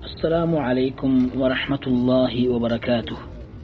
السلام عليكم ورحمة الله وبركاته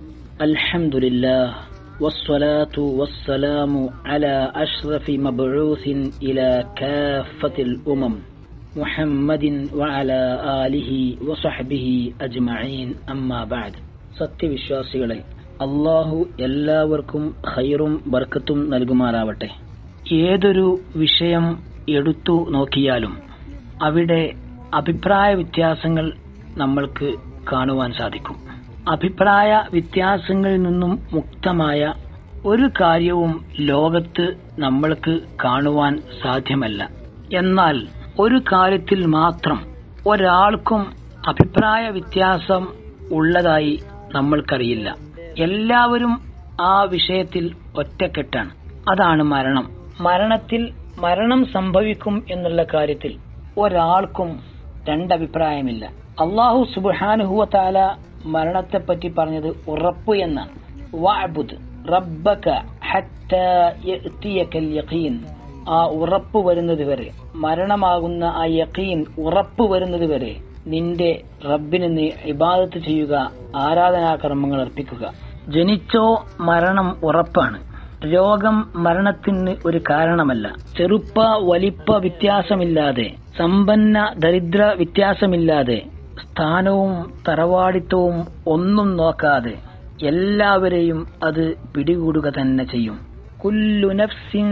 الحمد لله والصلاة والسلام على أشرف مبعوث إلى كافة الأمم محمد وعلى آله وصحبه أجمعين أما بعد സത്യവിശ്വാസികളെ അള്ളാഹു എല്ലാവർക്കും ഖൈറും ബർക്കത്തും നൽകുമാറാവട്ടെ ഏതൊരു വിഷയം എടുത്തു നോക്കിയാലും അവിടെ അഭിപ്രായ വ്യത്യാസങ്ങൾ നമ്മൾക്ക് കാണുവാൻ സാധിക്കും അഭിപ്രായ വ്യത്യാസങ്ങളിൽ നിന്നും മുക്തമായ ഒരു കാര്യവും ലോകത്ത് നമ്മൾക്ക് കാണുവാൻ സാധ്യമല്ല എന്നാൽ ഒരു കാര്യത്തിൽ മാത്രം ഒരാൾക്കും അഭിപ്രായ വ്യത്യാസം ഉള്ളതായി നമ്മൾക്കറിയില്ല എല്ലാവരും ആ വിഷയത്തിൽ ഒറ്റക്കെട്ടാണ് അതാണ് മരണം മരണത്തിൽ മരണം സംഭവിക്കും എന്നുള്ള കാര്യത്തിൽ ഒരാൾക്കും രണ്ടഭിപ്രായമില്ല അള്ളാഹു സുബാനുഹുവ താല മരണത്തെപ്പറ്റി പറഞ്ഞത് ഉറപ്പ് എന്നാണ് വഅബുദ് റബ്ബക ഹത്താ യഅ്തിയകൽ യഖീൻ ആ ഉറപ്പ് വരുന്നത് വരെ മരണമാകുന്ന ആ യഖീൻ ഉറപ്പ് വരുന്നത് വരെ നിന്റെ റബ്ബിന് നീ ഇബാദത്ത് ചെയ്യുക ആരാധനാകർമ്മങ്ങൾ അർപ്പിക്കുക ജനിച്ചോ മരണം ഉറപ്പാണ് രോഗം മരണത്തിന് ഒരു കാരണമല്ല ചെറുപ്പ വലിപ്പ വ്യത്യാസമില്ലാതെ സമ്പന്ന ദരിദ്ര വ്യത്യാസമില്ലാതെ സ്ഥാനവും തറവാടിത്തവും ഒന്നും നോക്കാതെ എല്ലാവരെയും അത് പിടികൂടുക തന്നെ ചെയ്യും കുല്ലു നഫ്സിൻ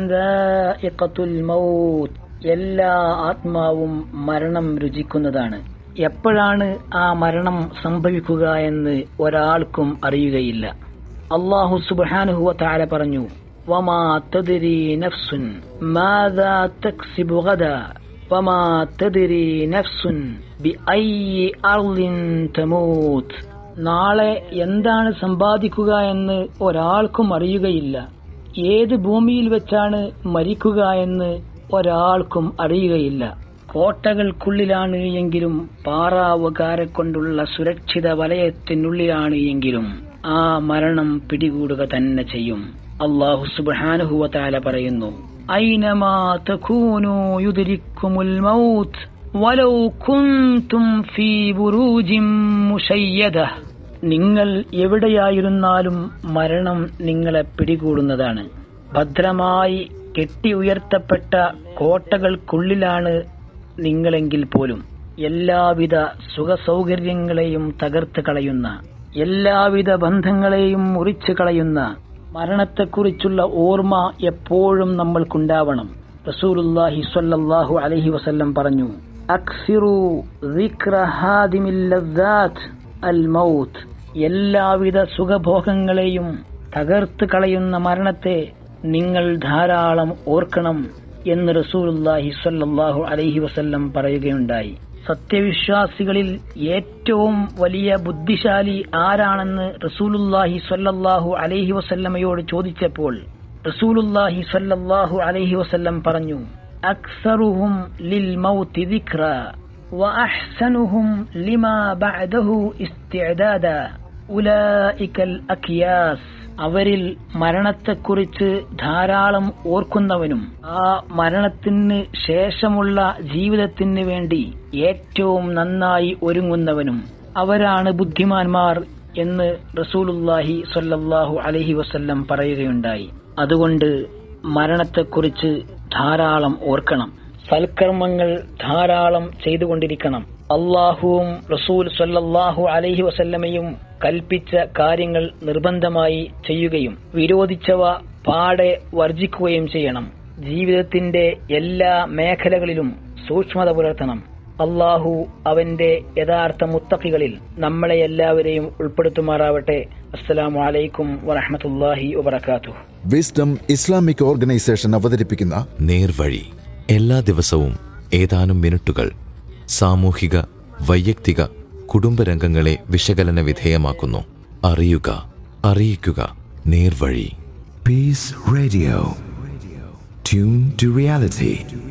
ദാഇഖത്തുൽ മൗത്ത് എല്ലാ ആത്മാവും മരണം രുചിക്കുന്നതാണ് എപ്പോഴാണ് ആ മരണം സംഭവിക്കുക എന്ന് ഒരാൾക്കും അറിയുകയില്ല അള്ളാഹു സുബ്ഹാനഹു തആല പറഞ്ഞു വമാ തദ്രി നഫ്സുൻ മാദാ തക്സിബു ഗദാ വമാ തദ്രി നഫ്സുൻ ബിഅയ്യി അർളിൻ തമൂത്ത് നാളെ എന്താണ് സമ്പാദിക്കുക എന്ന് ഒരാൾക്കും അറിയുകയില്ല ഏത് ഭൂമിയിൽ വെച്ചാണ് മരിക്കുക എന്ന് ഒരാൾക്കും അറിയുകയില്ല കോട്ടകൾക്കുള്ളിലാണ് എങ്കിലും പാറാവുകാരെ കൊണ്ടുള്ള സുരക്ഷിത വലയത്തിനുള്ളിലാണ് എങ്കിലും ആ മരണം പിടികൂടുക തന്നെ ചെയ്യും അള്ളാഹു സുബ്ഹാനഹു താല പറയുന്നു ഐനമാ തകൂനു യുദ്രിക്കുമുൽ മൗത്ത് വലൗ കുന്തും ഫീ ബുറൂജിൻ മുശയ്യദ നിങ്ങൾ എവിടെയായിരുന്നാലും മരണം നിങ്ങളെ പിടികൂടുന്നതാണ് ഭദ്രമായി കെട്ടി ഉയർത്തപ്പെട്ട കോട്ടകൾക്കുള്ളിലാണ് നിങ്ങളെങ്കിൽ പോലും എല്ലാവിധ സുഖസൗകര്യങ്ങളെയും തകർത്ത് കളയുന്ന എല്ലാവിധ ബന്ധങ്ങളെയും മുറിച്ചു കളയുന്ന മരണത്തെക്കുറിച്ചുള്ള ഓർമ്മ എപ്പോഴും നമ്മൾക്കുണ്ടാവണം റസൂലുല്ലാഹി സ്വല്ലല്ലാഹു അലൈഹി വസല്ലം പറഞ്ഞു അക്സിറു ദിക്ര ഹാദിമിൽ ലദ്ദാത്ത് അൽ മൗത്ത് എല്ലാവിധ സുഖഭോഗങ്ങളെയും തകർത്ത് കളയുന്ന മരണത്തെ നിങ്ങൾ ധാരാളം ഓർക്കണം എന്ന് റസൂലുല്ലാഹി സ്വല്ലല്ലാഹു അലൈഹി വസല്ലം പറയുകയുണ്ടായി സത്യവിശ്വാസികളിൽ ഏറ്റവും വലിയ ബുദ്ധിശാലി ആരാണെന്ന് റസൂലുല്ലാഹി സ്വല്ലല്ലാഹു അലൈഹി വസല്ലമയോട് ചോദിച്ചപ്പോൾ റസൂലുല്ലാഹി സ്വല്ലല്ലാഹു അലൈഹി വസല്ലം പറഞ്ഞു അക്സറുഹും ലിൽ മൗതി ദിക്ര وأحسنهم لما بعده استعدادا أولئك الأكياس അവരിൽ മരണത്തെക്കുറിച്ച് ധാരാളം ഓർക്കുന്നവനും ആ മരണത്തിന് ശേഷമുള്ള ജീവിതത്തിന് വേണ്ടി ഏറ്റവും നന്നായി ഒരുങ്ങുന്നവനും അവരാണ് ബുദ്ധിമാന്മാർ എന്ന് റസൂലുല്ലാഹി സ്വല്ലല്ലാഹു അലഹി വസല്ലം പറയുകയുണ്ടായി അതുകൊണ്ട് മരണത്തെക്കുറിച്ച് ധാരാളം ഓർക്കണം സൽക്കർമ്മങ്ങൾ ധാരാളം ചെയ്തുകൊണ്ടിരിക്കണം അള്ളാഹുവും റസൂൽ സല്ലല്ലാഹു അലൈഹി വസല്ലമയും കൽപ്പിച്ച കാര്യങ്ങൾ നിർബന്ധമായി ചെയ്യുകയും വിരോധിച്ചവ പാടെ വർജിക്കുകയും ചെയ്യണം ജീവിതത്തിന്റെ എല്ലാ മേഖലകളിലും സൂക്ഷ്മത പുലർത്തണം അള്ളാഹു അവന്റെ യഥാർത്ഥ മുത്തഖികളിൽ നമ്മളെ എല്ലാവരെയും ഉൾപ്പെടുത്തുമാറാവട്ടെ അസ്സലാമു അലൈക്കും വറഹമത്തല്ലാഹി വബർക്കാത്തു വിസ്ഡം ഇസ്ലാമിക് ഓർഗനൈസേഷൻ അവതരിപ്പിക്കുന്ന നേർവഴി എല്ലാ ദിവസവും ഏതാനും മിനിറ്റുകൾ സാമൂഹിക വൈയക്തിക കുടുംബരംഗങ്ങളെ വിശകലന വിധേയമാക്കുന്നു അറിയുക അറിയിക്കുക നേർവഴി Peace Radio. Tune to reality.